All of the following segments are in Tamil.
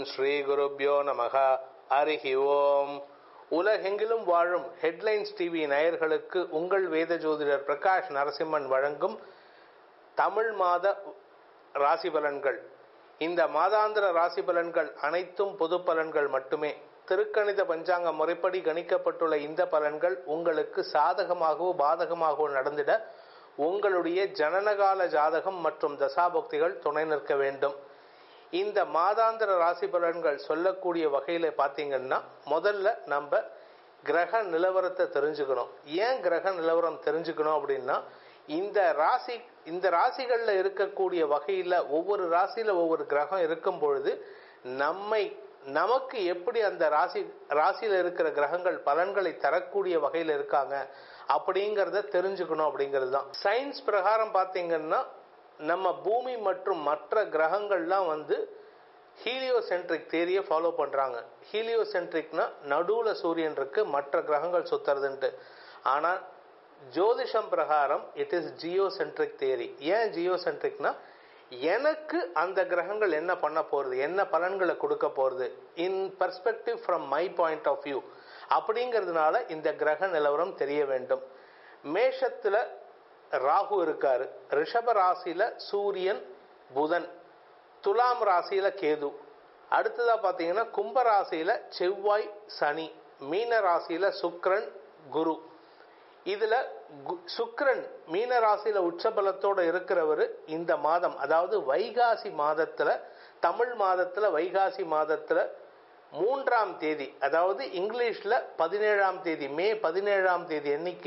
ஸ்ரீ குருப்யோ நமக ஹரிஹி ஓம் உலகெங்கிலும் வாழும் ஹெட்லைன்ஸ் டிவி நேயர்களுக்கு உங்கள் வேத ஜோதிடர் பிரகாஷ் நரசிம்மன் வழங்கும் தமிழ் மாத ராசி பலன்கள் இந்த மாதாந்திர ராசி பலன்கள் அனைத்தும் பொது பலன்கள் மட்டுமே திருக்கணித பஞ்சாங்க முறைப்படி கணிக்கப்பட்டுள்ள இந்த பலன்கள் உங்களுக்கு சாதகமாகவோ பாதகமாகவோ நடந்திட உங்களுடைய ஜனனகால ஜாதகம் மற்றும் தசாபக்திகள் துணை நிற்க வேண்டும் இந்த மாதாந்திர ராசி பலன்கள் சொல்லக்கூடிய வகையில் பார்த்தீங்கன்னா முதல்ல நம்ம கிரக நிலவரத்தை தெரிஞ்சுக்கணும் ஏன் கிரக நிலவரம் தெரிஞ்சுக்கணும் அப்படின்னா இந்த ராசி இந்த ராசிகளில் இருக்கக்கூடிய வகையில் ஒவ்வொரு ராசியில் ஒவ்வொரு கிரகம் இருக்கும் பொழுது நம்மை நமக்கு எப்படி அந்த ராசி ராசியில் இருக்கிற கிரகங்கள் பலன்களை தரக்கூடிய வகையில் இருக்காங்க அப்படிங்கிறத தெரிஞ்சுக்கணும் அப்படிங்கிறது தான் சயின்ஸ் பிரகாரம் பார்த்தீங்கன்னா நம்ம பூமி மற்றும் மற்ற கிரகங்கள்லாம் வந்து ஹீலியோசென்ட்ரிக் தேரியை ஃபாலோ பண்ணுறாங்க ஹீலியோசென்ட்ரிக்னா நடுவில் சூரியன் இருக்கு மற்ற கிரகங்கள் சுத்துறதுன்ட்டு ஆனால் ஜோதிஷம் பிரகாரம் இட் இஸ் ஜியோசென்ட்ரிக் தேரி ஏன் ஜியோசென்ட்ரிக்னா எனக்கு அந்த கிரகங்கள் என்ன பண்ண போகிறது என்ன பலன்களை கொடுக்க போகிறது in perspective from my point of view அப்படிங்கிறதுனால இந்த கிரக நிலவரம் தெரிய வேண்டும் மேஷத்தில் ராகு இருக்காரு ரிஷப ராசியில் சூரியன் புதன் துலாம் ராசியில் கேது அடுத்ததாக பார்த்தீங்கன்னா கும்ப ராசியில் செவ்வாய் சனி மீன ராசியில் சுக்ரன் குரு இதில் சுக்ரன் மீன ராசியில் உச்சபலத்தோடு இருக்கிறவர் இந்த மாதம் அதாவது வைகாசி மாதத்தில் தமிழ் மாதத்தில் வைகாசி மாதத்தில் மூன்றாம் தேதி அதாவது இங்கிலீஷில் பதினேழாம் தேதி மே பதினேழாம் தேதி அன்னைக்கு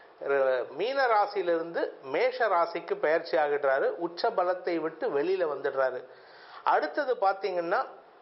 மீன ராசியிலிருந்து மேஷ ராசிக்கு பயிற்சி ஆகிடுறாரு உச்ச பலத்தை விட்டு வெளியில வந்துடுறாரு அடுத்தது பார்த்தீங்கன்னா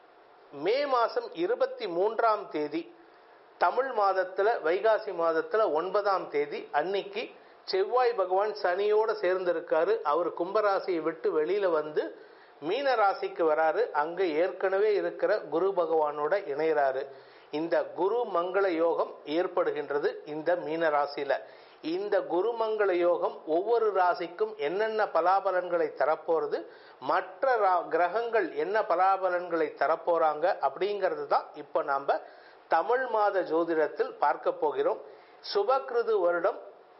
மே மாதம் இருபத்தி மூன்றாம் தேதி தமிழ் மாதத்தில் வைகாசி மாதத்தில் ஒன்பதாம் தேதி அன்னைக்கு செவ்வாய் பகவான் சனியோடு சேர்ந்திருக்காரு அவர் கும்பராசியை விட்டு வெளியில வந்து மீன ராசிக்கு வராரு அங்க ஏற்கனவே இருக்கிற குரு பகவானோட இணைகிறாரு இந்த குரு மங்கள யோகம் ஏற்படுகின்றது இந்த மீன ராசியில இந்த குருமங்கள யோகம் ஒவ்வொரு ராசிக்கும் என்னென்ன பலாபலன்களை தரப்போறது மற்ற கிரகங்கள் என்ன பலாபலன்களை தரப்போறாங்க அப்படிங்கிறது தான் இப்போ நாம் தமிழ் மாத ஜோதிடத்தில் பார்க்க போகிறோம் சுபகிருது வருடம்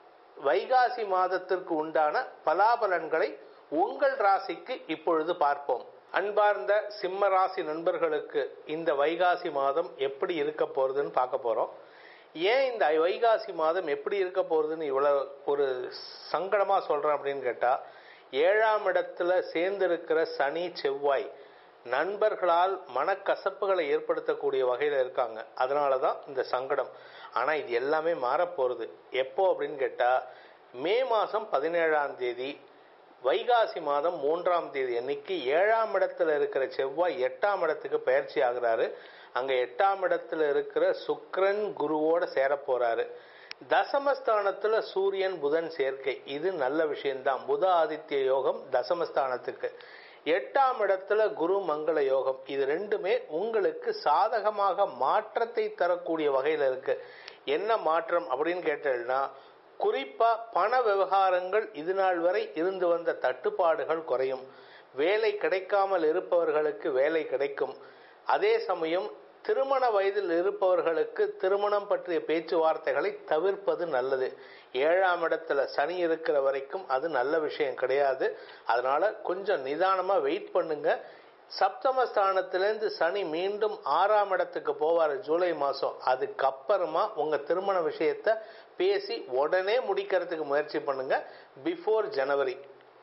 வைகாசி மாதத்திற்கு உண்டான பலாபலன்களை உங்கள் ராசிக்கு இப்பொழுது பார்ப்போம் அன்பார்ந்த சிம்ம ராசி நண்பர்களுக்கு இந்த வைகாசி மாதம் எப்படி இருக்க போறதுன்னு பார்க்க போறோம் ஏன் இந்த வைகாசி மாதம் எப்படி இருக்க போறதுன்னு இவ்வளவு ஒரு சங்கடமா சொல்றேன் அப்படின்னு கேட்டா ஏழாம் இடத்துல சேர்ந்திருக்கிற சனி செவ்வாய் நண்பர்களால் மனக்கசப்புகளை ஏற்படுத்தக்கூடிய வகையில் இருக்காங்க அதனால தான் இந்த சங்கடம் ஆனால் இது எல்லாமே மாறப்போகிறது எப்போ அப்படின்னு கேட்டால் மே மாதம் பதினேழாம் தேதி வைகாசி மாதம் மூன்றாம் தேதி அன்னைக்கு ஏழாம் இடத்துல இருக்கிற செவ்வாய் எட்டாம் இடத்துக்கு பயிற்சி ஆகிறாரு அங்க எட்டாம் இடத்துல இருக்கிற சுக்ரன் குருவோட சேர போறாரு தசமஸ்தானத்துல சூரியன் புதன் சேர்க்கை இது நல்ல விஷயம்தான் புத ஆதித்ய யோகம் தசமஸ்தானத்துக்கு எட்டாம் இடத்துல குரு மங்கள யோகம் இது ரெண்டுமே உங்களுக்கு சாதகமாக மாற்றத்தை தரக்கூடிய வகையில் இருக்கு என்ன மாற்றம் அப்படின்னு கேட்டீங்கன்னா குறிப்பா பண விவகாரங்கள் இது நாள் வரை இருந்து வந்த தட்டுப்பாடுகள் குறையும் வேலை கிடைக்காமல் இருப்பவர்களுக்கு வேலை கிடைக்கும் அதே சமயம் திருமண வயதில் இருப்பவர்களுக்கு திருமணம் பற்றிய பேச்சுவார்த்தைகளை தவிர்ப்பது நல்லது ஏழாம் இடத்துல சனி இருக்கிற வரைக்கும் அது நல்ல விஷயம் கிடையாது அதனால கொஞ்சம் நிதானமா வெயிட் பண்ணுங்க சப்தமஸ்தானத்திலேருந்து சனி மீண்டும் ஆறாம் இடத்துக்கு போவார் ஜூலை மாதம் அதுக்கப்புறமா உங்கள் திருமண விஷயத்த பேசி உடனே முடிக்கிறதுக்கு முயற்சி பண்ணுங்க பிஃபோர் ஜனவரி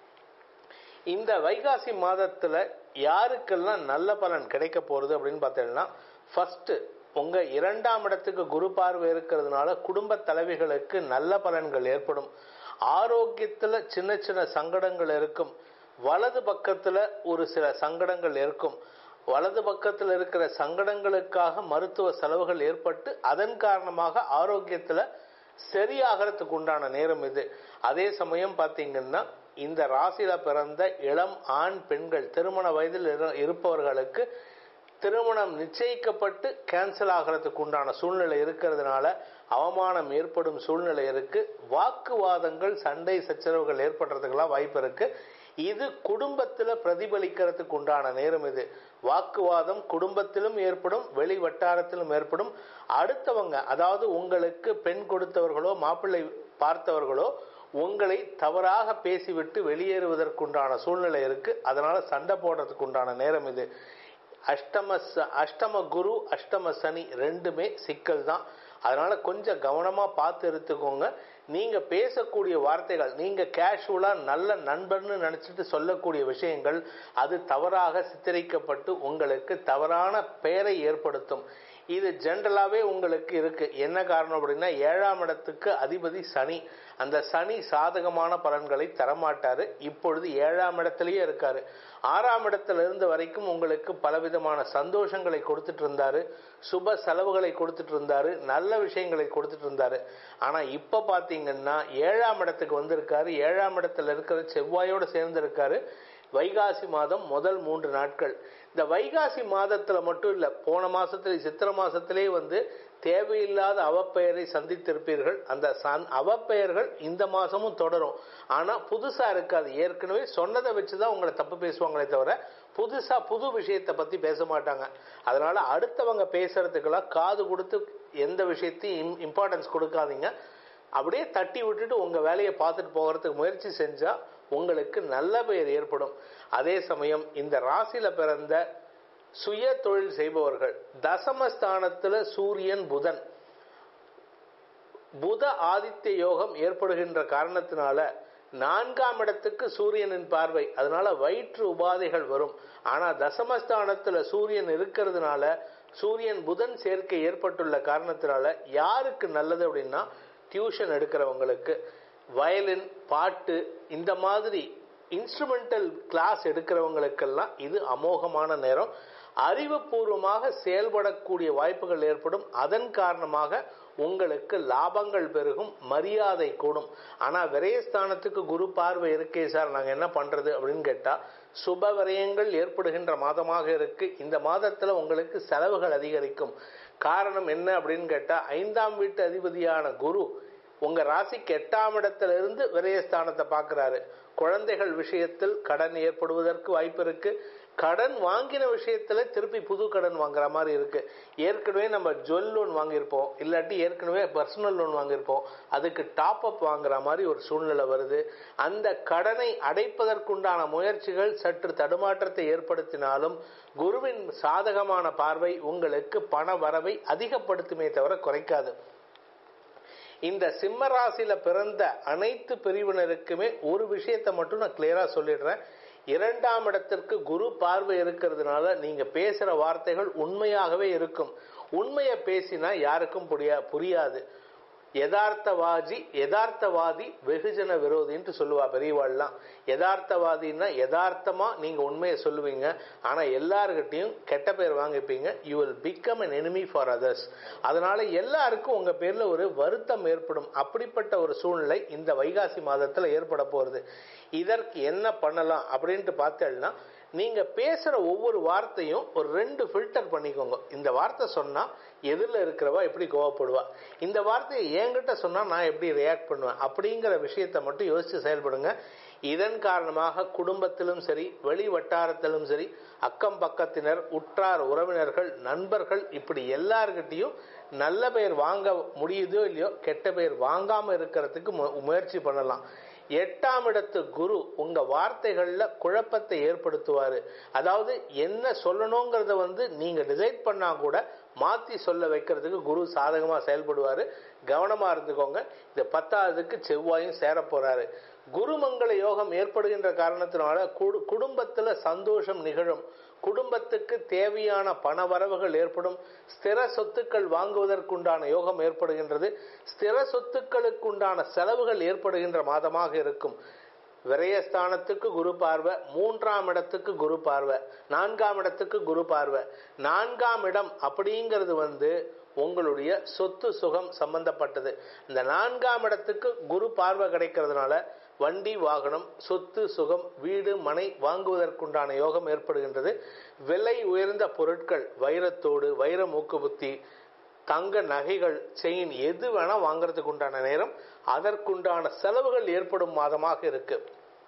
இந்த வைகாசி மாதத்தில் யாருக்கெல்லாம் நல்ல பலன் கிடைக்க போகிறது அப்படின்னு பார்த்தீங்கன்னா ஃபர்ஸ்ட் உங்க இரண்டாம் இடத்துக்கு குரு பார்வை இருக்கிறதுனால குடும்ப தலைவிகளுக்கு நல்ல பலன்கள் ஏற்படும் ஆரோக்கியத்தில் சின்ன சின்ன சங்கடங்கள் இருக்கும் வலது பக்கத்தில் ஒரு சில சங்கடங்கள் இருக்கும் வலது பக்கத்தில் இருக்கிற சங்கடங்களுக்காக மருத்துவ செலவுகள் ஏற்பட்டு அதன் காரணமாக ஆரோக்கியத்தில் சரியாகிறதுக்கு உண்டான நேரம் இது அதே சமயம் பார்த்தீங்கன்னா இந்த ராசியில பிறந்த இளம் ஆண் பெண்கள் திருமண வயதில் இருப்பவர்களுக்கு திருமணம் நிச்சயிக்கப்பட்டு கேன்சல் ஆகிறதுக்கு உண்டான சூழ்நிலை இருக்கிறதுனால அவமானம் ஏற்படும் சூழ்நிலை இருக்கு வாக்குவாதங்கள் சண்டை சச்சரவுகள் ஏற்படுறதுக்கெல்லாம் வாய்ப்பு இருக்கு இது குடும்பத்துல பிரதிபலிக்கிறதுக்கு உண்டான நேரம் இது வாக்குவாதம் குடும்பத்திலும் ஏற்படும் வெளி வட்டாரத்திலும் ஏற்படும் அடுத்தவங்க அதாவது உங்களுக்கு பெண் கொடுத்தவர்களோ மாப்பிள்ளை பார்த்தவர்களோ உங்களை தவறாக பேசிவிட்டு வெளியேறுவதற்குண்டான சூழ்நிலை இருக்கு அதனால சண்டை போடுறதுக்கு உண்டான நேரம் இது அஷ்டம ச- அஷ்டம குரு அஷ்டம சனி ரெண்டுமே சிக்கல் தான் அதனால கொஞ்சம் கவனமா பார்த்து எடுத்துக்கோங்க நீங்க பேசக்கூடிய வார்த்தைகள் நீங்க கேஷுவலா நல்ல நண்பர்னு நினைச்சிட்டு சொல்லக்கூடிய விஷயங்கள் அது தவறாக சித்தரிக்கப்பட்டு உங்களுக்கு தவறான பெயரை ஏற்படுத்தும் இது ஜென்ரலாவே உங்களுக்கு இருக்கு என்ன காரணம் அப்படின்னா ஏழாம் இடத்துக்கு அதிபதி சனி அந்த சனி சாதகமான பலன்களை தரமாட்டாரு இப்பொழுது ஏழாம் இடத்திலேயே இருக்காரு ஆறாம் இடத்துல இருந்து வரைக்கும் உங்களுக்கு பலவிதமான சந்தோஷங்களை கொடுத்துட்டு இருந்தாரு சுப செலவுகளை கொடுத்துட்டு இருந்தாரு நல்ல விஷயங்களை கொடுத்துட்டு இருந்தாரு ஆனா இப்ப பாத்தீங்கன்னா ஏழாம் இடத்துக்கு வந்திருக்காரு ஏழாம் இடத்துல இருக்கிற செவ்வாயோட சேர்ந்து இருக்காரு வைகாசி மாதம் முதல் மூன்று நாட்கள் இந்த வைகாசி மாதத்துல மட்டும் இல்ல போன மாசத்துல சித்திர மாசத்திலே வந்து தேவையில்லாத அவப்பெயரை சந்தித்திருப்பீர்கள் அந்த சந் அவப்பெயர்கள் இந்த மாசமும் தொடரும் ஆனா புதுசா இருக்காது ஏற்கனவே சொன்னதை வச்சுதான் உங்களை தப்பு பேசுவாங்களே தவிர புதுசா புது விஷயத்தை பத்தி பேச மாட்டாங்க அதனால அடுத்தவங்க பேசுறதுக்கெல்லாம் காது கொடுத்து எந்த விஷயத்தையும் இம்பார்ட்டன்ஸ் கொடுக்காதீங்க அப்படியே தட்டி விட்டுட்டு உங்க வேலையை பார்த்துட்டு போகிறதுக்கு முயற்சி செஞ்சா உங்களுக்கு நல்ல பெயர் ஏற்படும் அதே சமயம் இந்த ராசியில பிறந்த சுய தொழில் செய்பவர்கள் தசமஸ்தானத்துல சூரியன் புதன் புத ஆதித்ய யோகம் ஏற்படுகின்ற காரணத்தினால நான்காம் இடத்துக்கு சூரியனின் பார்வை அதனால வயிற்று உபாதைகள் வரும் ஆனா தசமஸ்தானத்துல சூரியன் இருக்கிறதுனால சூரியன் புதன் சேர்க்கை ஏற்பட்டுள்ள காரணத்தினால யாருக்கு நல்லது அப்படின்னா டியூஷன் எடுக்கிறவங்களுக்கு வயலின் பாட்டு இந்த மாதிரி இன்ஸ்ட்ருமெண்டல் கிளாஸ் எடுக்கிறவங்களுக்கெல்லாம் இது அமோகமான நேரம் அறிவுபூர்வமாக செயல்படக்கூடிய வாய்ப்புகள் ஏற்படும் அதன் காரணமாக உங்களுக்கு லாபங்கள் பெருகும் மரியாதை கூடும் ஆனா விரயஸ்தானத்துக்கு குரு பார்வை இருக்கே சார் நாங்க என்ன பண்றது அப்படின்னு கேட்டா சுப விரயங்கள் ஏற்படுகின்ற மாதமாக இருக்கு இந்த மாதத்துல உங்களுக்கு செலவுகள் அதிகரிக்கும் காரணம் என்ன அப்படின்னு கேட்டா ஐந்தாம் வீட்டு அதிபதியான குரு உங்க ராசிக்கு எட்டாம் இடத்துல இருந்து விரயஸ்தானத்தை பார்க்கிறாரு குழந்தைகள் விஷயத்தில் கடன் ஏற்படுவதற்கு வாய்ப்பு இருக்கு கடன் வாங்கின விஷயத்துல திருப்பி புது கடன் வாங்குற மாதிரி இருக்கு ஏற்கனவே நம்ம ஜுவல் லோன் வாங்கியிருப்போம் இல்லாட்டி ஏற்கனவே பர்சனல் லோன் வாங்கியிருப்போம் அதுக்கு டாப் அப் வாங்குற மாதிரி ஒரு சூழ்நிலை வருது அந்த கடனை அடைப்பதற்குண்டான முயற்சிகள் சற்று தடுமாற்றத்தை ஏற்படுத்தினாலும் குருவின் சாதகமான பார்வை உங்களுக்கு பண வரவை அதிகப்படுத்துமே தவிர குறைக்காது இந்த சிம்ம ராசியில பிறந்த அனைத்து பிரிவினருக்குமே ஒரு விஷயத்தை மட்டும் நான் கிளியரா சொல்லிடுறேன் இரண்டாம் இடத்திற்கு குரு பார்வை இருக்கிறதுனால நீங்க பேசுற வார்த்தைகள் உண்மையாகவே இருக்கும் உண்மையை பேசினா யாருக்கும் புரியா புரியாது யதார்த்தவாதி யதார்த்தவாதி வெகுஜன விரோதின்ட்டு சொல்லுவா பெரியவாள்லாம் யதார்த்தவாதின்னா யதார்த்தமா நீங்க உண்மையை சொல்லுவீங்க ஆனா எல்லாருக்கிட்டையும் கெட்ட பேர் வாங்கிப்பீங்க you will become an enemy for others அதனால எல்லாருக்கும் உங்க பேர்ல ஒரு வருத்தம் ஏற்படும் அப்படிப்பட்ட ஒரு சூழ்நிலை இந்த வைகாசி மாதத்துல ஏற்பட போறது இதற்கு என்ன பண்ணலாம் அப்படின்ட்டு பார்த்தேன்னா நீங்க பேசுற ஒவ்வொரு வார்த்தையும் ஒரு ரெண்டு ஃபில்டர் பண்ணிக்கோங்க இந்த வார்த்தை சொன்னா எதிரில் இருக்கிறவா எப்படி கோவப்படுவா இந்த வார்த்தையை என்கிட்ட சொன்னா நான் எப்படி ரியாக்ட் பண்ணுவேன் அப்படிங்கிற விஷயத்தை மட்டும் யோசிச்சு செயல்படுங்க இதன் காரணமாக குடும்பத்திலும் சரி வெளி வட்டாரத்திலும் சரி அக்கம் பக்கத்தினர் உற்றார் உறவினர்கள் நண்பர்கள் இப்படி எல்லார்கிட்டையும் நல்ல பெயர் வாங்க முடியுதோ இல்லையோ கெட்ட பெயர் வாங்காம இருக்கிறதுக்கு மு- முயற்சி பண்ணலாம் எட்டாம் இடத்து குரு உங்க வார்த்தைகள்ல குழப்பத்தை ஏற்படுத்துவாரு அதாவது என்ன சொல்லணுங்கிறத வந்து நீங்க டிசைட் பண்ணா கூட மாத்தி சொல்ல வைக்கிறதுக்கு குரு சாதகமா செயல்படுவாரு கவனமா இருந்துக்கோங்க இந்த பத்தாவதுக்கு செவ்வாயும் சேர போறாரு குருமங்கள யோகம் ஏற்படுகின்ற காரணத்தினால குடு- குடும்பத்துல சந்தோஷம் நிகழும் குடும்பத்துக்கு தேவையான பண வரவுகள் ஏற்படும் ஸ்திர சொத்துக்கள் வாங்குவதற்குண்டான யோகம் ஏற்படுகின்றது ஸ்திர சொத்துக்களுக்குண்டான செலவுகள் ஏற்படுகின்ற மாதமாக இருக்கும் விரயஸ்தானத்துக்கு குரு பார்வை மூன்றாம் இடத்துக்கு குரு பார்வை நான்காம் இடத்துக்கு குரு பார்வை நான்காம் இடம் அப்படிங்கிறது வந்து உங்களுடைய சொத்து சுகம் சம்பந்தப்பட்டது இந்த நான்காம் இடத்துக்கு குரு பார்வை கிடைக்கிறதுனால வண்டி வாகனம் சொத்து சுகம் வீடு மனை வாங்குவதற்குண்டான யோகம் ஏற்படுகின்றது விலை உயர்ந்த பொருட்கள் வைரத்தோடு வைர மூக்குபுத்தி தங்க நகைகள் செயின் எது வேணா வாங்குறதுக்கு உண்டான நேரம் அதற்குண்டான செலவுகள் ஏற்படும் மாதமாக இருக்கு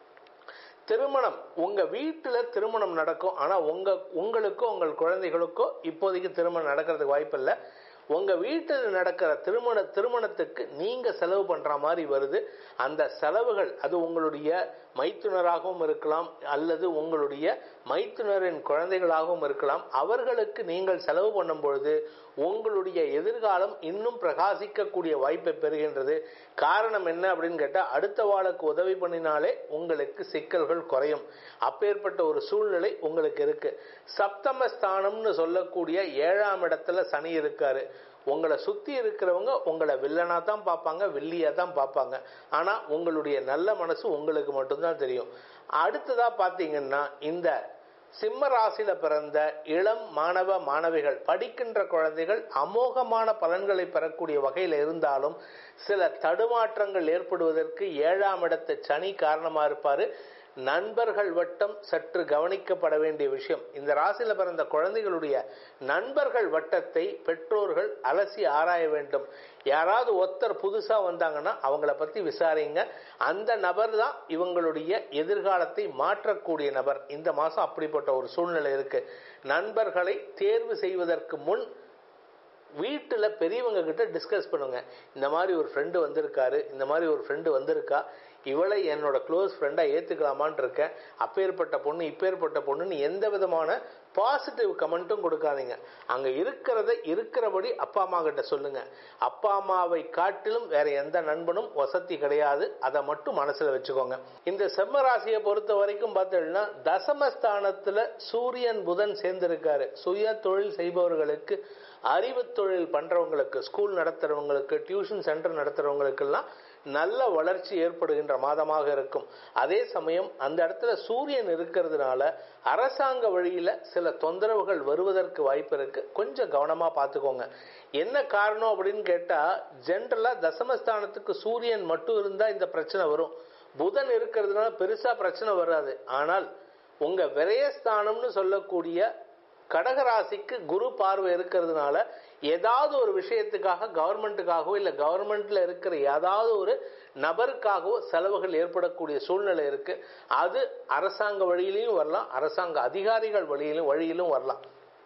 திருமணம் உங்க வீட்டுல திருமணம் நடக்கும் ஆனா உங்க உங்களுக்கோ உங்கள் குழந்தைகளுக்கோ இப்போதைக்கு திருமணம் நடக்கிறதுக்கு வாய்ப்பு இல்லை உங்க வீட்டில் நடக்கிற திருமண திருமணத்துக்கு நீங்க செலவு பண்ற மாதிரி வருது அந்த செலவுகள் அது உங்களுடைய மைத்துனராகவும் இருக்கலாம் அல்லது உங்களுடைய மைத்துனரின் குழந்தைகளாகவும் இருக்கலாம் அவர்களுக்கு நீங்கள் செலவு பண்ணும் பொழுது உங்களுடைய எதிர்காலம் இன்னும் பிரகாசிக்கக்கூடிய வாய்ப்பை பெறுகின்றது காரணம் என்ன அப்படின்னு கேட்டா அடுத்த வாளுக்கு உதவி பண்ணினாலே உங்களுக்கு சிக்கல்கள் குறையும் அப்பேற்பட்ட ஒரு சூழ்நிலை உங்களுக்கு இருக்கு சப்தமஸ்தானம்னு சொல்லக்கூடிய ஏழாம் இடத்துல சனி இருக்காரு உங்களை சுத்தி இருக்கிறவங்க உங்களை வில்லனா தான் பார்ப்பாங்க வில்லியா தான் பார்ப்பாங்க ஆனா உங்களுடைய நல்ல மனசு உங்களுக்கு மட்டும்தான் தெரியும் அடுத்ததா பாத்தீங்கன்னா இந்த சிம்ம ராசியில பிறந்த இளம் மாணவ மாணவிகள் படிக்கின்ற குழந்தைகள் அமோகமான பலன்களை பெறக்கூடிய வகையில் இருந்தாலும் சில தடுமாற்றங்கள் ஏற்படுவதற்கு ஏழாம் இடத்து சனி காரணமா இருப்பாரு நண்பர்கள் வட்டம் சற்று கவனிக்கப்பட வேண்டிய விஷயம் இந்த ராசியில பிறந்த குழந்தைகளுடைய நண்பர்கள் வட்டத்தை பெற்றோர்கள் அலசி ஆராய வேண்டும் யாராவது ஒருத்தர் புதுசா வந்தாங்கன்னா அவங்கள பத்தி விசாரிங்க அந்த நபர் தான் இவங்களுடைய எதிர்காலத்தை மாற்றக்கூடிய நபர் இந்த மாசம் அப்படிப்பட்ட ஒரு சூழ்நிலை இருக்கு நண்பர்களை தேர்வு செய்வதற்கு முன் வீட்டில் பெரியவங்க கிட்ட டிஸ்கஸ் பண்ணுங்க இந்த மாதிரி ஒரு ஃப்ரெண்டு வந்திருக்காரு இந்த மாதிரி ஒரு ஃப்ரெண்டு வந்திருக்கா இவளை என்னோட க்ளோஸ் ஃப்ரெண்டாக ஏற்றுக்கலாமான் இருக்கேன் அப்பேற்பட்ட பொண்ணு இப்பேற்பட்ட பொண்ணுன்னு எந்த விதமான பாசிட்டிவ் கமெண்ட்டும் கொடுக்காதீங்க அங்கே இருக்கிறத இருக்கிறபடி அப்பா அம்மா கிட்ட சொல்லுங்க அப்பா அம்மாவை காட்டிலும் வேற எந்த நண்பனும் வசதி கிடையாது அதை மட்டும் மனசில் வச்சுக்கோங்க இந்த செம்ம ராசியை பொறுத்த வரைக்கும் பார்த்தீங்கன்னா தசமஸ்தானத்தில் சூரியன் புதன் சேர்ந்திருக்காரு சுய தொழில் செய்பவர்களுக்கு அறிவு தொழில் பண்றவங்களுக்கு ஸ்கூல் நடத்துறவங்களுக்கு டியூஷன் சென்டர் நடத்துறவங்களுக்கெல்லாம் நல்ல வளர்ச்சி ஏற்படுகின்ற மாதமாக இருக்கும் அதே சமயம் அந்த இடத்துல சூரியன் இருக்கிறதுனால அரசாங்க வழியில சில தொந்தரவுகள் வருவதற்கு வாய்ப்பு இருக்கு கொஞ்சம் கவனமா பார்த்துக்கோங்க என்ன காரணம் அப்படின்னு கேட்டா ஜென்ரலா தசமஸ்தானத்துக்கு சூரியன் மட்டும் இருந்தா இந்த பிரச்சனை வரும் புதன் இருக்கிறதுனால பெருசா பிரச்சனை வராது ஆனால் உங்க விரயஸ்தானம்னு சொல்லக்கூடிய கடகராசிக்கு குரு பார்வை இருக்கிறதுனால ஏதாவது ஒரு விஷயத்துக்காக கவர்மெண்ட்டுக்காகவோ இல்லை கவர்மெண்ட்ல இருக்கிற ஏதாவது ஒரு நபருக்காகவோ செலவுகள் ஏற்படக்கூடிய சூழ்நிலை இருக்கு அது அரசாங்க வழியிலையும் வரலாம் அரசாங்க அதிகாரிகள் வழியிலும் வழியிலும் வரலாம்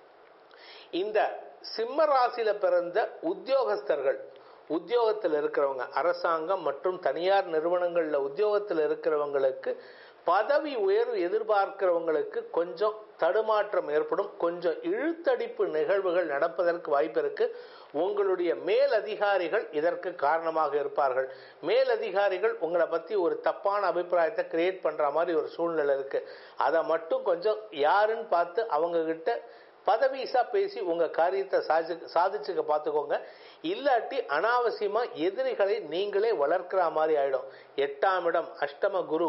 இந்த சிம்ம ராசியில பிறந்த உத்தியோகஸ்தர்கள் உத்தியோகத்தில் இருக்கிறவங்க அரசாங்கம் மற்றும் தனியார் நிறுவனங்கள்ல உத்தியோகத்தில் இருக்கிறவங்களுக்கு பதவி உயர்வு எதிர்பார்க்கிறவங்களுக்கு கொஞ்சம் தடுமாற்றம் ஏற்படும் கொஞ்சம் இழுத்தடிப்பு நிகழ்வுகள் நடப்பதற்கு வாய்ப்பு இருக்கு உங்களுடைய மேல் அதிகாரிகள் இதற்கு காரணமாக இருப்பார்கள் மேல் அதிகாரிகள் உங்களை பத்தி ஒரு தப்பான அபிப்பிராயத்தை கிரியேட் பண்ற மாதிரி ஒரு சூழ்நிலை இருக்கு அதை மட்டும் கொஞ்சம் யாருன்னு பார்த்து அவங்க கிட்ட பதவிசா பேசி உங்க காரியத்தை சாதிச்சு சாதிச்சுக்க பார்த்துக்கோங்க இல்லாட்டி அனாவசியமா எதிரிகளை நீங்களே வளர்க்கிற மாதிரி ஆயிடும் எட்டாம் இடம் அஷ்டம குரு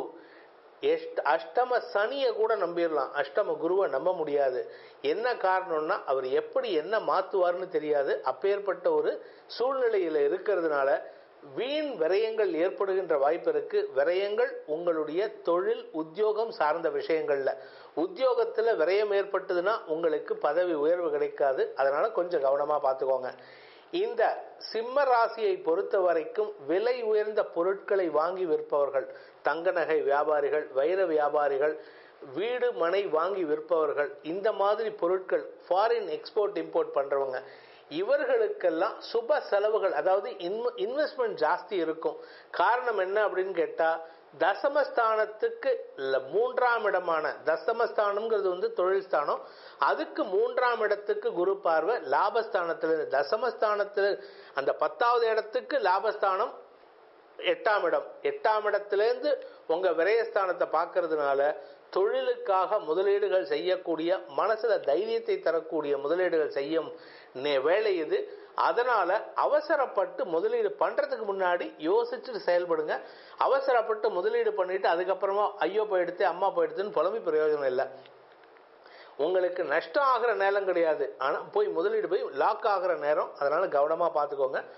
அஷ்டம சனியை கூட நம்பிடலாம் அஷ்டம குருவை நம்ப முடியாது என்ன காரணம்னா அவர் எப்படி என்ன மாத்துவார்னு தெரியாது அப்பேற்பட்ட ஒரு சூழ்நிலையில இருக்கிறதுனால வீண் விரயங்கள் ஏற்படுகின்ற வாய்ப்பு இருக்கு விரயங்கள் உங்களுடைய தொழில் உத்தியோகம் சார்ந்த விஷயங்கள்ல உத்தியோகத்துல விரயம் ஏற்பட்டதுன்னா உங்களுக்கு பதவி உயர்வு கிடைக்காது அதனால கொஞ்சம் கவனமா பார்த்துக்கோங்க இந்த சிம்ம ராசியை பொறுத்த வரைக்கும் விலை உயர்ந்த பொருட்களை வாங்கி விற்பவர்கள் தங்க நகை வியாபாரிகள் வைர வியாபாரிகள் வீடு மனை வாங்கி விற்பவர்கள் இந்த மாதிரி பொருட்கள் ஃபாரின் எக்ஸ்போர்ட் இம்போர்ட் பண்றவங்க இவர்களுக்கெல்லாம் சுப செலவுகள் அதாவது இன்வெஸ்ட்மெண்ட் ஜாஸ்தி இருக்கும் காரணம் என்ன அப்படின்னு கேட்டா தசமஸ்தானத்துக்கு மூன்றாம் இடமான தசமஸ்தானம்ங்கிறது வந்து தொழில் ஸ்தானம் அதுக்கு மூன்றாம் இடத்துக்கு குரு பார்வை லாபஸ்தானத்துல தசமஸ்தானத்துல அந்த பத்தாவது இடத்துக்கு லாபஸ்தானம் எட்டாம் இடம் எட்டாம் இடத்திலேருந்து உங்க விரயஸ்தானத்தை பார்க்கறதுனால தொழிலுக்காக முதலீடுகள் செய்யக்கூடிய மனசுல தைரியத்தை தரக்கூடிய முதலீடுகள் செய்யும் வேலை இது அதனால அவசரப்பட்டு முதலீடு பண்றதுக்கு முன்னாடி யோசிச்சுட்டு செயல்படுங்க அவசரப்பட்டு முதலீடு பண்ணிட்டு அதுக்கப்புறமா ஐயோ போயிடுத்து அம்மா போயிடுத்துன்னு புலம்பி பிரயோஜனம் இல்லை உங்களுக்கு நஷ்டம் ஆகிற நேரம் கிடையாது ஆனா போய் முதலீடு போய் லாக் ஆகிற நேரம் அதனால கவனமா பார்த்துக்கோங்க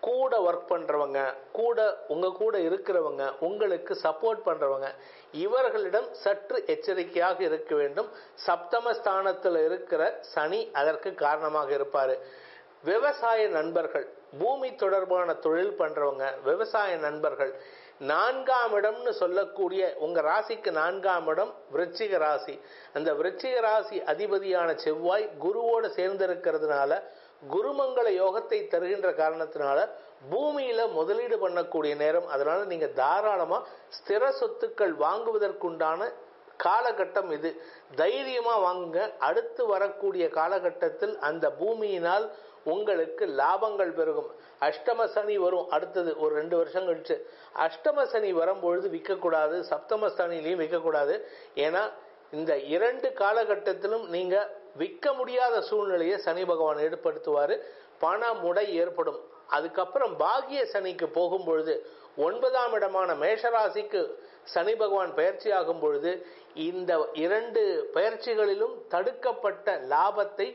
கூட ஒர்க் பண்றவங்க கூட உங்க கூட இருக்கிறவங்க உங்களுக்கு சப்போர்ட் பண்றவங்க இவர்களிடம் சற்று எச்சரிக்கையாக இருக்க வேண்டும் சப்தம ஸ்தானத்தில் இருக்கிற சனி அதற்கு காரணமாக இருப்பாரு விவசாய நண்பர்கள் பூமி தொடர்பான தொழில் பண்றவங்க விவசாய நண்பர்கள் நான்காம் இடம்னு சொல்லக்கூடிய உங்க ராசிக்கு நான்காம் இடம் விருச்சிக ராசி அந்த விருச்சிக ராசி அதிபதியான செவ்வாய் குருவோடு சேர்ந்திருக்கிறதுனால குருமங்கள யோகத்தை தருகின்ற காரணத்தினால பூமியில முதலீடு பண்ணக்கூடிய நேரம் அதனால நீங்க தாராளமா ஸ்திர சொத்துக்கள் வாங்குவதற்குண்டான காலகட்டம் இது தைரியமா வாங்குங்க அடுத்து வரக்கூடிய காலகட்டத்தில் அந்த பூமியினால் உங்களுக்கு லாபங்கள் பெருகும் அஷ்டம சனி வரும் அடுத்தது ஒரு ரெண்டு வருஷம் கழிச்சு அஷ்டம சனி வரும்பொழுது விற்கக்கூடாது சப்தம சனிலையும் விற்கக்கூடாது ஏன்னா இந்த இரண்டு காலகட்டத்திலும் நீங்க விற்க முடியாத சூழ்நிலையை சனி பகவான் ஏற்படுத்துவாரு பண முடை ஏற்படும் அதுக்கப்புறம் பாகிய சனிக்கு போகும் பொழுது ஒன்பதாம் இடமான மேஷராசிக்கு சனி பகவான் பயிற்சி ஆகும் பொழுது இந்த இரண்டு பயிற்சிகளிலும் தடுக்கப்பட்ட லாபத்தை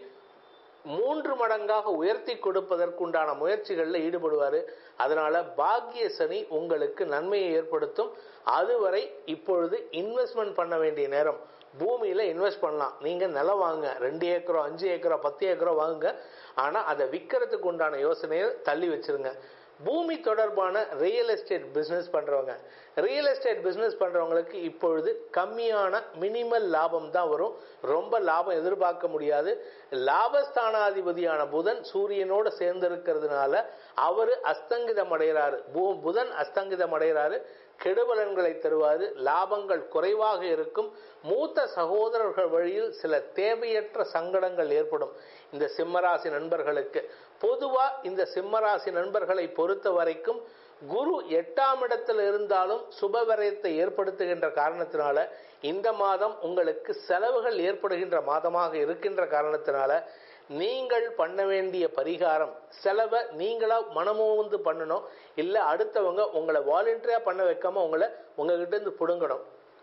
மூன்று மடங்காக உயர்த்தி கொடுப்பதற்குண்டான முயற்சிகளில் ஈடுபடுவார் அதனால பாக்கிய சனி உங்களுக்கு நன்மையை ஏற்படுத்தும் அதுவரை இப்பொழுது இன்வெஸ்ட்மெண்ட் பண்ண வேண்டிய நேரம் பூமியில இன்வெஸ்ட் பண்ணலாம் நீங்க நிலம் வாங்க ரெண்டு ஏக்கரோ அஞ்சு ஏக்கரோ பத்து ஏக்கரோ வாங்குங்க ஆனா அதை விற்கிறதுக்கு உண்டான யோசனையை தள்ளி வச்சிருங்க பூமி தொடர்பான ரியல் எஸ்டேட் பிசினஸ் பண்றவங்க ரியல் எஸ்டேட் பிசினஸ் பண்றவங்களுக்கு இப்பொழுது கம்மியான மினிமல் லாபம் தான் வரும் ரொம்ப லாபம் எதிர்பார்க்க முடியாது லாபஸ்தானாதிபதியான புதன் சூரியனோடு சேர்ந்திருக்கிறதுனால அவரு அஸ்தங்கிதம் அடைகிறாரு புதன் அஸ்தங்கிதம் அடைகிறாரு கெடுபலன்களை தருவாரு லாபங்கள் குறைவாக இருக்கும் மூத்த சகோதரர்கள் வழியில் சில தேவையற்ற சங்கடங்கள் ஏற்படும் இந்த சிம்மராசி நண்பர்களுக்கு பொதுவா இந்த சிம்மராசி நண்பர்களை பொறுத்த வரைக்கும் குரு எட்டாம் இடத்தில் இருந்தாலும் சுபவரயத்தை ஏற்படுத்துகின்ற காரணத்தினால இந்த மாதம் உங்களுக்கு செலவுகள் ஏற்படுகின்ற மாதமாக இருக்கின்ற காரணத்தினால நீங்கள் பண்ண வேண்டிய பரிகாரம் செலவை நீங்களா மனமோந்து பண்ணணும் இல்லை அடுத்தவங்க உங்களை வாலண்டியரா பண்ண வைக்காம உங்களை உங்ககிட்ட இருந்து பிடுங்கணும்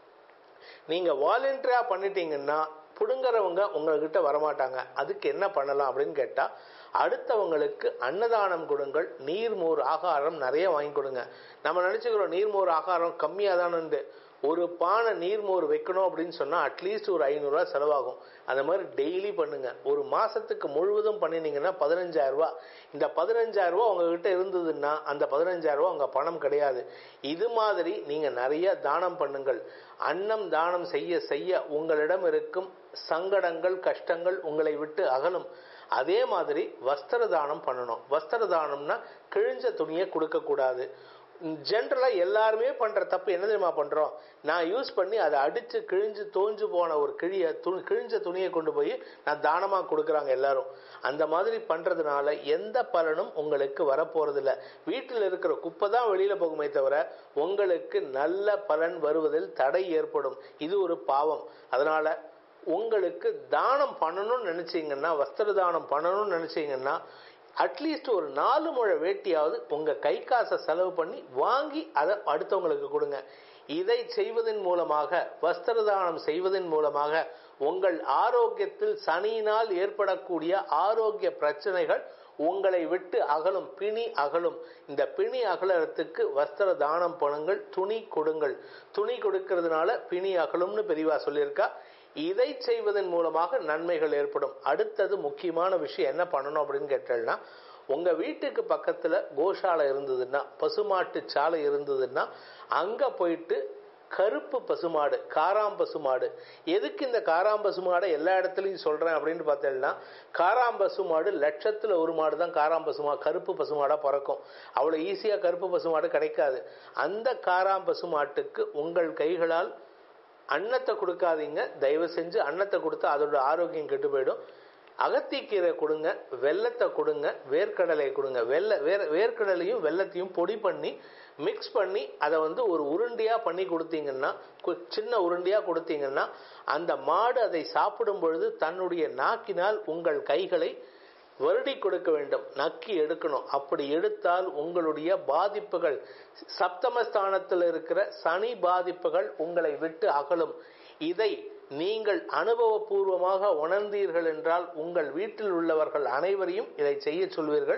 நீங்க வாலண்டியரா பண்ணிட்டீங்கன்னா பிடுங்குறவங்க உங்ககிட்ட வரமாட்டாங்க அதுக்கு என்ன பண்ணலாம் அப்படின்னு கேட்டா அடுத்தவங்களுக்கு அன்னதானம் கொடுங்கள் நீர்மோர் ஆகாரம் நிறைய வாங்கி கொடுங்க நம்ம நினைச்சுக்கிறோம் நீர்மோர் ஆகாரம் கம்மியாக தானு ஒரு பானை நீர்மோர் வைக்கணும் அப்படின்னு சொன்னா அட்லீஸ்ட் ஒரு ஐநூறுரூவா செலவாகும் அந்த மாதிரி டெய்லி பண்ணுங்க ஒரு மாசத்துக்கு முழுவதும் பண்ணினீங்கன்னா பதினஞ்சாயிரம் ரூபாய் இந்த பதினஞ்சாயிரம் ரூபாய் உங்ககிட்ட இருந்ததுன்னா அந்த பதினஞ்சாயிரம் ரூபாய் உங்க பணம் கிடையாது இது மாதிரி நீங்க நிறைய தானம் பண்ணுங்கள் அன்னம் தானம் செய்ய செய்ய உங்களிடம் இருக்கும் சங்கடங்கள் கஷ்டங்கள் உங்களை விட்டு அகலும் அதே மாதிரி வஸ்திர தானம் பண்ணணும் வஸ்திர தானம்னா கிழிஞ்ச துணியை கொடுக்க கூடாது ஜென்ரலா எல்லாருமே பண்ற தப்பு என்ன தெரியுமா பண்றோம் நான் யூஸ் பண்ணி அதை அடிச்சு கிழிஞ்சு தோஞ்சு போன ஒரு கிழிய துணி கிழிஞ்ச துணியை கொண்டு போய் நான் தானமா கொடுக்குறாங்க எல்லாரும் அந்த மாதிரி பண்றதுனால எந்த பலனும் உங்களுக்கு வரப்போறது இல்லை வீட்டில் இருக்கிற குப்பை தான் வெளியில போகுமே தவிர உங்களுக்கு நல்ல பலன் வருவதில் தடை ஏற்படும் இது ஒரு பாவம் அதனால உங்களுக்கு தானம் பண்ணணும்னு நினைச்சீங்கன்னா வஸ்திர தானம் பண்ணணும்னு நினைச்சீங்கன்னா அட்லீஸ்ட் ஒரு நாலு முழ வேட்டியாவது உங்க கை காசை செலவு பண்ணி வாங்கி அதை அடுத்தவங்களுக்கு கொடுங்க இதை செய்வதன் மூலமாக வஸ்திர தானம் செய்வதன் மூலமாக உங்கள் ஆரோக்கியத்தில் சனியினால் ஏற்படக்கூடிய ஆரோக்கிய பிரச்சனைகள் உங்களை விட்டு அகலும் பிணி அகலும் இந்த பிணி அகலறதுக்கு வஸ்திர தானம் பண்ணுங்கள் துணி கொடுங்கள் துணி கொடுக்கறதுனால பிணி அகலும்னு பெரியவா சொல்லியிருக்கா இதை செய்வதன் மூலமாக நன்மைகள் ஏற்படும் அடுத்தது முக்கியமான விஷயம் என்ன பண்ணணும் அப்படின்னு கேட்டேன்னா உங்க வீட்டுக்கு பக்கத்துல கோஷாலை இருந்ததுன்னா பசுமாட்டு சாலை இருந்ததுன்னா அங்க போயிட்டு கருப்பு பசுமாடு காராம் பசுமாடு எதுக்கு இந்த காராம் பசுமாடை எல்லா இடத்துலையும் சொல்றேன் அப்படின்னு பார்த்தேன்னா காராம் பசுமாடு லட்சத்துல ஒரு மாடு தான் காராம் பசுமா கருப்பு பசுமாடா பிறக்கும் அவ்வளவு ஈஸியா கருப்பு பசுமாடு கிடைக்காது அந்த காராம் பசுமாட்டுக்கு உங்கள் கைகளால் அன்னத்தை கொடுக்காதீங்க தயவு செஞ்சு அன்னத்தை கொடுத்தா அதோட ஆரோக்கியம் கெட்டு போயிடும் அகத்திக்கீரை கொடுங்க வெள்ளத்தை கொடுங்க வேர்க்கடலை கொடுங்க வெள்ளை வேர் வேர்க்கடலையும் வெள்ளத்தையும் பொடி பண்ணி மிக்ஸ் பண்ணி அதை வந்து ஒரு உருண்டையாக பண்ணி கொடுத்தீங்கன்னா சின்ன உருண்டையாக கொடுத்தீங்கன்னா அந்த மாடு அதை சாப்பிடும் பொழுது தன்னுடைய நாக்கினால் உங்கள் கைகளை வருடி கொடுக்க வேண்டும் நக்கி எடுக்கணும் அப்படி எடுத்தால் உங்களுடைய பாதிப்புகள் சப்தமஸ்தானத்தில் இருக்கிற சனி பாதிப்புகள் உங்களை விட்டு அகலும் இதை நீங்கள் அனுபவபூர்வமாக உணர்ந்தீர்கள் என்றால் உங்கள் வீட்டில் உள்ளவர்கள் அனைவரையும் இதை செய்ய சொல்வீர்கள்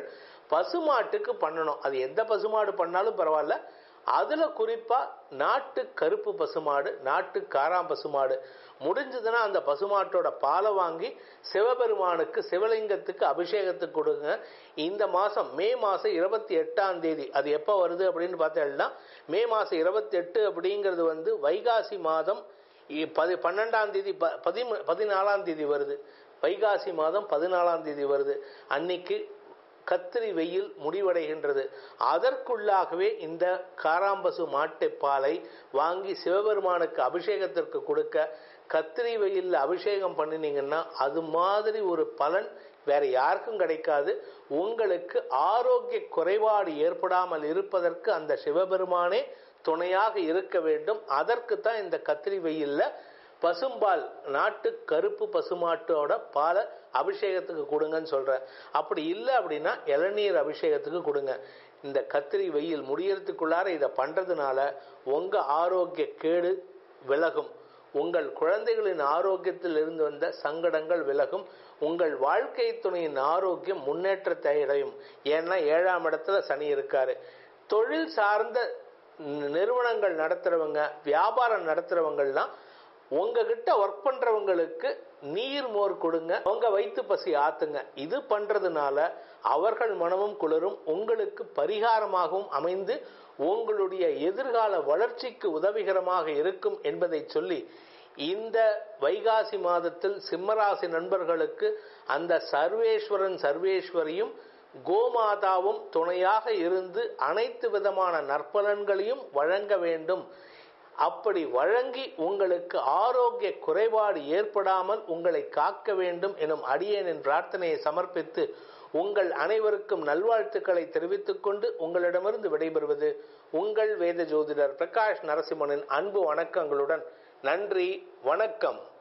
பசுமாட்டுக்கு பண்ணணும் அது எந்த பசுமாடு பண்ணாலும் பரவாயில்ல அதுல குறிப்பா நாட்டு கருப்பு பசுமாடு நாட்டு காராம் பசுமாடு முடிஞ்சதுன்னா அந்த பசுமாட்டோட பாலை வாங்கி சிவபெருமானுக்கு சிவலிங்கத்துக்கு அபிஷேகத்துக்கு கொடுங்க இந்த மாசம் மே மாசம் இருபத்தி எட்டாம் தேதி அது எப்போ வருது அப்படின்னு பார்த்தீங்கன்னா மே மாசம் இருபத்தி எட்டு அப்படிங்கிறது வந்து வைகாசி மாதம் இ- பதி பன்னெண்டாம் தேதி ப- பதி பதினாலாம் தேதி வருது வைகாசி மாதம் பதினாலாம் தேதி வருது அன்னைக்கு கத்திரி வெயில் முடிவடைகின்றது அதற்குள்ளாகவே இந்த காராம்பசு மாட்டுப் பாலை வாங்கி சிவபெருமானுக்கு அபிஷேகத்திற்கு கொடுக்க கத்திரி வெயில்ல அபிஷேகம் பண்ணினீங்கன்னா அது மாதிரி ஒரு பலன் வேற யாருக்கும் கிடைக்காது உங்களுக்கு ஆரோக்கிய குறைபாடு ஏற்படாமல் இருப்பதற்கு அந்த சிவபெருமானே துணையாக இருக்க வேண்டும் அதற்கு தான் இந்த கத்திரி வெயில்ல பசும்பால் நாட்டு கருப்பு பசுமாட்டோட பாலை அபிஷேகத்துக்கு கொடுங்கன்னு சொல்றேன் அப்படி இல்லை அப்படின்னா இளநீர் அபிஷேகத்துக்கு கொடுங்க இந்த கத்திரி வெயில் முடியறதுக்குள்ளார இதை பண்றதுனால உங்க ஆரோக்கிய கேடு விலகும் உங்கள் குழந்தைகளின் ஆரோக்கியத்தில் இருந்து வந்த சங்கடங்கள் விலகும் உங்கள் வாழ்க்கை துணையின் ஆரோக்கியம் முன்னேற்றத்தை அடையும் ஏன்னா ஏழாம் இடத்துல சனி இருக்காரு தொழில் சார்ந்த நிறுவனங்கள் நடத்துறவங்க வியாபாரம் நடத்துறவங்கலாம் உங்ககிட்ட ஒர்க் பண்றவங்களுக்கு நீர் மோர் கொடுங்க உங்க வயிற்று பசி ஆத்துங்க இது பண்றதுனால அவர்கள் மனமும் குளிரும் உங்களுக்கு பரிகாரமாகவும் அமைந்து உங்களுடைய எதிர்கால வளர்ச்சிக்கு உதவிகரமாக இருக்கும் என்பதை சொல்லி இந்த வைகாசி மாதத்தில் சிம்மராசி நண்பர்களுக்கு அந்த சர்வேஸ்வரன் சர்வேஸ்வரியும் கோமாதாவும் துணையாக இருந்து அனைத்து விதமான நற்பலன்களையும் வழங்க வேண்டும் அப்படி வழங்கி உங்களுக்கு ஆரோக்கிய குறைபாடு ஏற்படாமல் உங்களை காக்க வேண்டும் எனும் அடியேனின் பிரார்த்தனையை சமர்ப்பித்து உங்கள் அனைவருக்கும் நல்வாழ்த்துக்களை தெரிவித்துக் கொண்டு உங்களிடமிருந்து விடைபெறுவது உங்கள் வேத ஜோதிடர் பிரகாஷ் நரசிம்மனின் அன்பு வணக்கங்களுடன் நன்றி வணக்கம்